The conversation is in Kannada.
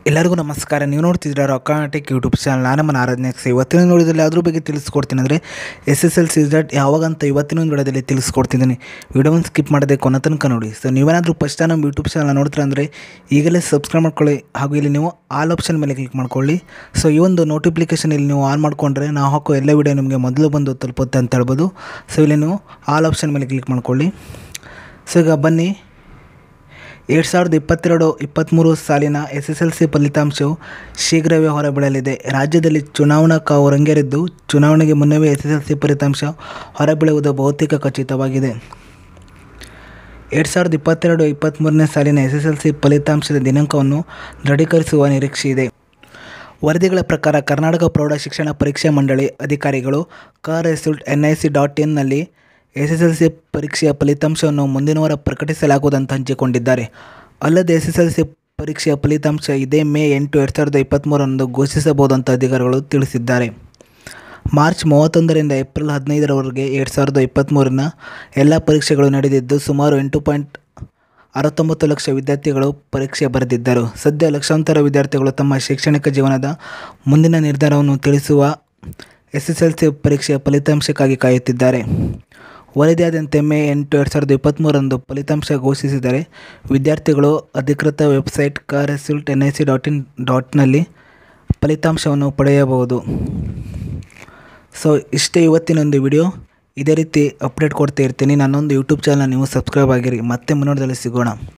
ಎಲ್ಲರಿಗೂ ನಮಸ್ಕಾರ ನೀವು ನೋಡ್ತಿದ್ದೀರಾ ರೊಕ್ಕಾಟಿಕ್ ಯೂಟ್ಯೂಬ್ ಚಾನಲ್ ನಾನು ನಮ್ಮ ಆರಾಧನೆಕ್ಸ್ ಇವತ್ತಿನ ನೋಡಿದಲ್ಲಿ ಅದ್ರ ಬಗ್ಗೆ ತಿಳಿಸ್ಕೊಡ್ತೀನಿ ಅಂದರೆ S S L C result ಯಾವಾಗಂತ ಇವತ್ತಿನ ಒಂದು ವಿಡಿಯೋದಲ್ಲಿ ತಿಳಿಸ್ಕೊಡ್ತಿದ್ದೀನಿ ವಿಡಿಯೋವನ್ನು ಸ್ಕಿಪ್ ಮಾಡದೆ ಕೊನೆ ತನಕ ನೋಡಿ ಸೊ ನೀವೇನಾದರೂ ಫಸ್ಟ್ ಟೈಮ್ ನಮ್ಮ ಯೂಟ್ಯೂಬ್ ಚಾನಲ್ ನೋಡ್ತೀರಾ ಅಂದರೆ ಈಗಲೇ ಸಬ್ಸ್ಕ್ರೈಬ್ ಮಾಡ್ಕೊಳ್ಳಿ ಹಾಗೂ ಇಲ್ಲಿ ನೀವು ಆಲ್ ಆಪ್ಷನ್ ಮೇಲೆ ಕ್ಲಿಕ್ ಮಾಡ್ಕೊಳ್ಳಿ ಸೊ ಈ ಒಂದು ನೋಟಿಫಿಕೇಷನ್ ಇಲ್ಲಿ ನೀವು ಆನ್ ಮಾಡಿಕೊಂಡ್ರೆ ನಾವು ಹಾಕೋ ಎಲ್ಲ ವಿಡಿಯೋ ನಿಮಗೆ ಮೊದಲು ಬಂದು ತಲುಪುತ್ತೆ ಅಂತ ಹೇಳ್ಬೋದು ಸೊ ಇಲ್ಲಿ ನೀವು ಆಲ್ ಆಪ್ಷನ್ ಮೇಲೆ ಕ್ಲಿಕ್ ಮಾಡ್ಕೊಳ್ಳಿ ಸೊ ಈಗ ಬನ್ನಿ ಎರಡು ಸಾವಿರದ ಇಪ್ಪತ್ತೆರಡು ಇಪ್ಪತ್ತ್ಮೂರು ಸಾಲಿನ ಎಸ್ ಎಸ್ ಎಲ್ ಸಿ ಫಲಿತಾಂಶವು ಶೀಘ್ರವೇ ಹೊರಬೀಳಲಿದೆ ರಾಜ್ಯದಲ್ಲಿ ಚುನಾವಣಾ ಕಾವು ರಂಗೇರಿದ್ದು ಚುನಾವಣೆಗೆ ಮುನ್ನವೇ ಎಸ್ ಎಸ್ ಎಲ್ ಸಿ ಫಲಿತಾಂಶ ಹೊರಬೀಳುವುದು ಬಹುತೇಕ ಖಚಿತವಾಗಿದೆ ಎರಡು ಸಾವಿರದ ಇಪ್ಪತ್ತೆರಡು ಇಪ್ಪತ್ತ್ಮೂರನೇ ಸಾಲಿನ ಎಸ್ ಎಸ್ ಎಲ್ ಸಿ ಫಲಿತಾಂಶದ ದಿನಾಂಕವನ್ನು ದೃಢೀಕರಿಸುವ ನಿರೀಕ್ಷೆ ಇದೆ ವರದಿಗಳ ಪ್ರಕಾರ ಕರ್ನಾಟಕ ಪ್ರೌಢ ಶಿಕ್ಷಣ ಪರೀಕ್ಷಾ ಮಂಡಳಿ ಅಧಿಕಾರಿಗಳು ಕ result N I C dot ಇನ್ನಲ್ಲಿ ಎಸ್ ಎಸ್ ಎಲ್ ಸಿ ಪರೀಕ್ಷೆಯ ಫಲಿತಾಂಶವನ್ನು ಮುಂದಿನ ವಾರ ಪ್ರಕಟಿಸಲಾಗುವುದಂತ ಹಂಚಿಕೊಂಡಿದ್ದಾರೆ ಅಲ್ಲದೆ ಎಸ್ ಎಸ್ ಎಲ್ ಸಿ ಪರೀಕ್ಷೆಯ ಫಲಿತಾಂಶ ಇದೇ ಮೇ ಎಂಟು ಎರಡು ಸಾವಿರದ ಇಪ್ಪತ್ತ್ಮೂರರಂದು ಘೋಷಿಸಬಹುದಂತ ಅಧಿಕಾರಿಗಳು ತಿಳಿಸಿದ್ದಾರೆ ಮಾರ್ಚ್ ಮೂವತ್ತೊಂದರಿಂದ ಏಪ್ರಿಲ್ ಹದಿನೈದರವರೆಗೆ ಎರಡು ಸಾವಿರದ ಇಪ್ಪತ್ತ್ಮೂರನ ಎಲ್ಲ ಪರೀಕ್ಷೆಗಳು ನಡೆದಿದ್ದು ಸುಮಾರು ಎಂಟು ಪಾಯಿಂಟ್ ಅರವತ್ತೊಂಬತ್ತು ಲಕ್ಷ ವಿದ್ಯಾರ್ಥಿಗಳು ಪರೀಕ್ಷೆ ಬರೆದಿದ್ದರು ಸದ್ಯ ಲಕ್ಷಾಂತರ ವಿದ್ಯಾರ್ಥಿಗಳು ತಮ್ಮ ಶೈಕ್ಷಣಿಕ ಜೀವನದ ಮುಂದಿನ ನಿರ್ಧಾರವನ್ನು ತಿಳಿಸುವ ಎಸ್ ಎಸ್ ಎಲ್ ಸಿ ಪರೀಕ್ಷೆಯ ಫಲಿತಾಂಶಕ್ಕಾಗಿ ಕಾಯುತ್ತಿದ್ದಾರೆ ವರದಿಯಾದಂತೆ ಮೇ ಎಂಟು ಎರಡು ಸಾವಿರದ ಇಪ್ಪತ್ತ್ಮೂರರಂದು ಫಲಿತಾಂಶ ಘೋಷಿಸಿದರೆ ವಿದ್ಯಾರ್ಥಿಗಳು ಅಧಿಕೃತ ವೆಬ್ಸೈಟ್ ಕ result N I C dot in ಡಾಟ್ನಲ್ಲಿ ಫಲಿತಾಂಶವನ್ನು ಪಡೆಯಬಹುದು ಸೊ ಇಷ್ಟೇ ಇವತ್ತಿನೊಂದು ವಿಡಿಯೋ ಇದೇ ರೀತಿ ಅಪ್ಡೇಟ್ ಕೊಡ್ತಾ ಇರ್ತೀನಿ ನನ್ನೊಂದು ಯೂಟ್ಯೂಬ್ ಚಾನಲ್ ನೀವು ಸಬ್ಸ್ಕ್ರೈಬ್ ಆಗಿರಿ ಮತ್ತೆ ಮುನ್ನೋಟದಲ್ಲಿ ಸಿಗೋಣ